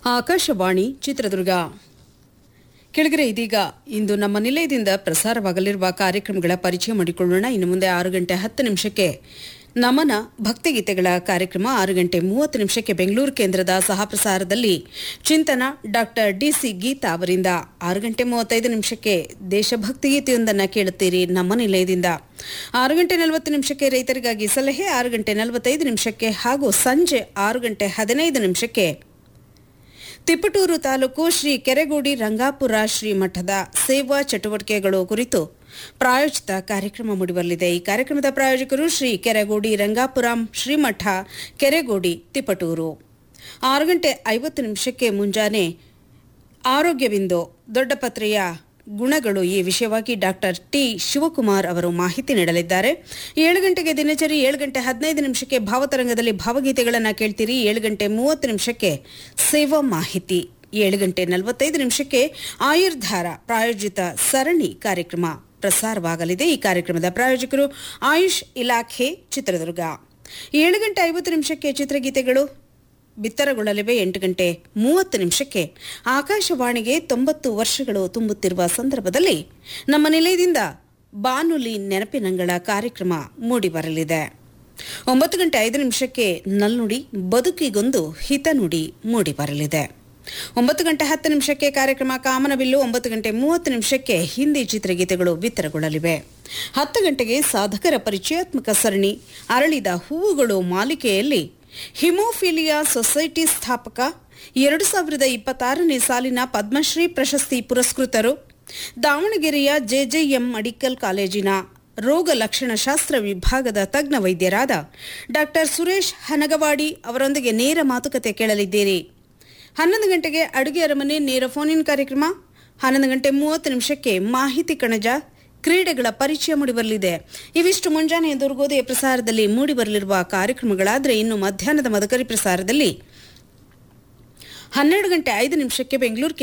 ಆಕಾಶವಾಣಿ ಚಿತ್ರದುರ್ಗ ಕೆಳಗರೆ ಇದೀಗ ಇಂದು ನಮ್ಮ ನಿಲಯದಿಂದ ಪ್ರಸಾರವಾಗಲಿರುವ ಕಾರ್ಯಕ್ರಮಗಳ ಪರಿಚಯ ಮಾಡಿಕೊಳ್ಳೋಣ ಇನ್ನು ಮುಂದೆ ಆರು ಗಂಟೆ ಹತ್ತು ನಿಮಿಷಕ್ಕೆ ನಮನ ಭಕ್ತಿಗೀತೆಗಳ ಕಾರ್ಯಕ್ರಮ ಆರು ಗಂಟೆ ಮೂವತ್ತು ನಿಮಿಷಕ್ಕೆ ಬೆಂಗಳೂರು ಕೇಂದ್ರದ ಸಹಪ್ರಸಾರದಲ್ಲಿ ಚಿಂತನ ಡಾಕ್ಟರ್ ಡಿಸಿ ಗೀತಾ ಅವರಿಂದ ಆರು ಗಂಟೆ ಮೂವತ್ತೈದು ನಿಮಿಷಕ್ಕೆ ದೇಶಭಕ್ತಿ ಗೀತೆಯೊಂದನ್ನು ಕೇಳುತ್ತೀರಿ ನಮ್ಮ ನಿಲಯದಿಂದ ಆರು ಗಂಟೆ ನಲವತ್ತು ನಿಮಿಷಕ್ಕೆ ರೈತರಿಗಾಗಿ ಸಲಹೆ ಆರು ಗಂಟೆ ನಲವತ್ತೈದು ನಿಮಿಷಕ್ಕೆ ಹಾಗೂ ಸಂಜೆ ಆರು ಗಂಟೆ ಹದಿನೈದು ನಿಮಿಷಕ್ಕೆ ತಿಪಟೂರು ತಾಲೂಕು ಶ್ರೀ ಕೆರೆಗೋಡಿ ರಂಗಾಪುರ ಶ್ರೀ ಮಠದ ಸೇವಾ ಚಟುವಟಿಕೆಗಳು ಕುರಿತು ಪ್ರಾಯೋಜಿತ ಕಾರ್ಯಕ್ರಮ ಮೂಡಿಬರಲಿದೆ ಈ ಕಾರ್ಯಕ್ರಮದ ಪ್ರಾಯೋಜಕರು ಶ್ರೀ ಕೆರೆಗೋಡಿ ರಂಗಾಪುರಂ ಶ್ರೀಮಠ ಕೆರೆಗೋಡಿ ತಿಪಟೂರು ಆರು ಗಂಟೆ ಐವತ್ತು ನಿಮಿಷಕ್ಕೆ ಮುಂಜಾನೆ ಆರೋಗ್ಯವಿಂದು ದೊಡ್ಡಪತ್ರೆಯ ಗುಣಗಳು ಈ ವಿಷಯವಾಗಿ ಡಾಕ್ಟರ್ ಟಿ ಶಿವಕುಮಾರ್ ಅವರು ಮಾಹಿತಿ ನೀಡಲಿದ್ದಾರೆ ಏಳು ಗಂಟೆಗೆ ದಿನಚರಿ ಏಳು ಗಂಟೆ ಹದಿನೈದು ನಿಮಿಷಕ್ಕೆ ಭಾವತರಂಗದಲ್ಲಿ ಭಾವಗೀತೆಗಳನ್ನು ಕೇಳ್ತೀರಿ ಏಳು ಗಂಟೆ ಮೂವತ್ತು ನಿಮಿಷಕ್ಕೆ ಸೇವಾ ಮಾಹಿತಿ ಏಳು ಗಂಟೆ ನಲವತ್ತೈದು ನಿಮಿಷಕ್ಕೆ ಆಯುರ್ಧಾರ ಪ್ರಾಯೋಜಿತ ಸರಣಿ ಕಾರ್ಯಕ್ರಮ ಪ್ರಸಾರವಾಗಲಿದೆ ಈ ಕಾರ್ಯಕ್ರಮದ ಪ್ರಾಯೋಜಕರು ಆಯುಷ್ ಇಲಾಖೆ ಚಿತ್ರದುರ್ಗ ಏಳು ಗಂಟೆ ಐವತ್ತು ನಿಮಿಷಕ್ಕೆ ಚಿತ್ರಗೀತೆಗಳು ಬಿತ್ತರಗೊಳ್ಳಲಿವೆ ಎಂಟು ಗಂಟೆ ಮೂವತ್ತು ನಿಮಿಷಕ್ಕೆ ಆಕಾಶವಾಣಿಗೆ ತೊಂಬತ್ತು ವರ್ಷಗಳು ತುಂಬುತ್ತಿರುವ ಸಂದರ್ಭದಲ್ಲಿ ನಮ್ಮ ನಿಲಯದಿಂದ ಬಾನುಲಿ ನೆನಪಿನಂಗಳ ಕಾರ್ಯಕ್ರಮ ಮೂಡಿಬರಲಿದೆ ಒಂಬತ್ತು ಗಂಟೆ ಐದು ನಿಮಿಷಕ್ಕೆ ನಲ್ನುಡಿ ಬದುಕಿಗೊಂದು ಹಿತನುಡಿ ಮೂಡಿಬರಲಿದೆ ಒಂಬತ್ತು ಗಂಟೆ ಹತ್ತು ನಿಮಿಷಕ್ಕೆ ಕಾರ್ಯಕ್ರಮ ಕಾಮನಬಿಲ್ಲು ಒಂಬತ್ತು ಗಂಟೆ ಮೂವತ್ತು ನಿಮಿಷಕ್ಕೆ ಹಿಂದಿ ಚಿತ್ರಗೀತೆಗಳು ಬಿತ್ತರಗೊಳ್ಳಲಿವೆ ಹತ್ತು ಗಂಟೆಗೆ ಸಾಧಕರ ಪರಿಚಯಾತ್ಮಕ ಸರಣಿ ಅರಳಿದ ಹೂವುಗಳು ಮಾಲಿಕೆಯಲ್ಲಿ ಹಿಮೋಫಿಲಿಯಾ ಸೊಸೈಟಿ ಸ್ಥಾಪಕ ಎರಡು ಸಾವಿರದ ಇಪ್ಪತ್ತಾರನೇ ಸಾಲಿನ ಪದ್ಮಶ್ರೀ ಪ್ರಶಸ್ತಿ ಪುರಸ್ಕೃತರು ದಾವಣಗೆರೆಯ ಜೆಜೆಎಂ ಮೆಡಿಕಲ್ ಕಾಲೇಜಿನ ರೋಗ ಲಕ್ಷಣಶಾಸ್ತ್ರ ವಿಭಾಗದ ತಜ್ಞ ವೈದ್ಯರಾದ ಡಾಕ್ಟರ್ ಸುರೇಶ್ ಹನಗವಾಡಿ ಅವರೊಂದಿಗೆ ನೇರ ಮಾತುಕತೆ ಕೇಳಲಿದ್ದೀರಿ ಹನ್ನೊಂದು ಗಂಟೆಗೆ ಅಡುಗೆ ಅರಮನೆ ನೇರ ಫೋನ್ ಇನ್ ಕಾರ್ಯಕ್ರಮ ಹನ್ನೊಂದು ಗಂಟೆ ಮೂವತ್ತು ನಿಮಿಷಕ್ಕೆ ಮಾಹಿತಿ ಕಣಜ ಕ್ರೀಡೆಗಳ ಪರಿಚಯ ಮೂಡಿಬರಲಿದೆ ಇವಿಷ್ಟು ಮುಂಜಾನೆ ದುರ್ಗೋದಯ ಪ್ರಸಾರದಲ್ಲಿ ಮೂಡಿಬರಲಿರುವ ಕಾರ್ಯಕ್ರಮಗಳಾದರೆ ಇನ್ನು ಮಧ್ಯಾಹ್ನದ ಮದಕರಿ ಪ್ರಸಾರದಲ್ಲಿ ಹನ್ನೆರಡು ಗಂಟೆ ಐದು ನಿಮಿಷಕ್ಕೆ ಬೆಂಗಳೂರು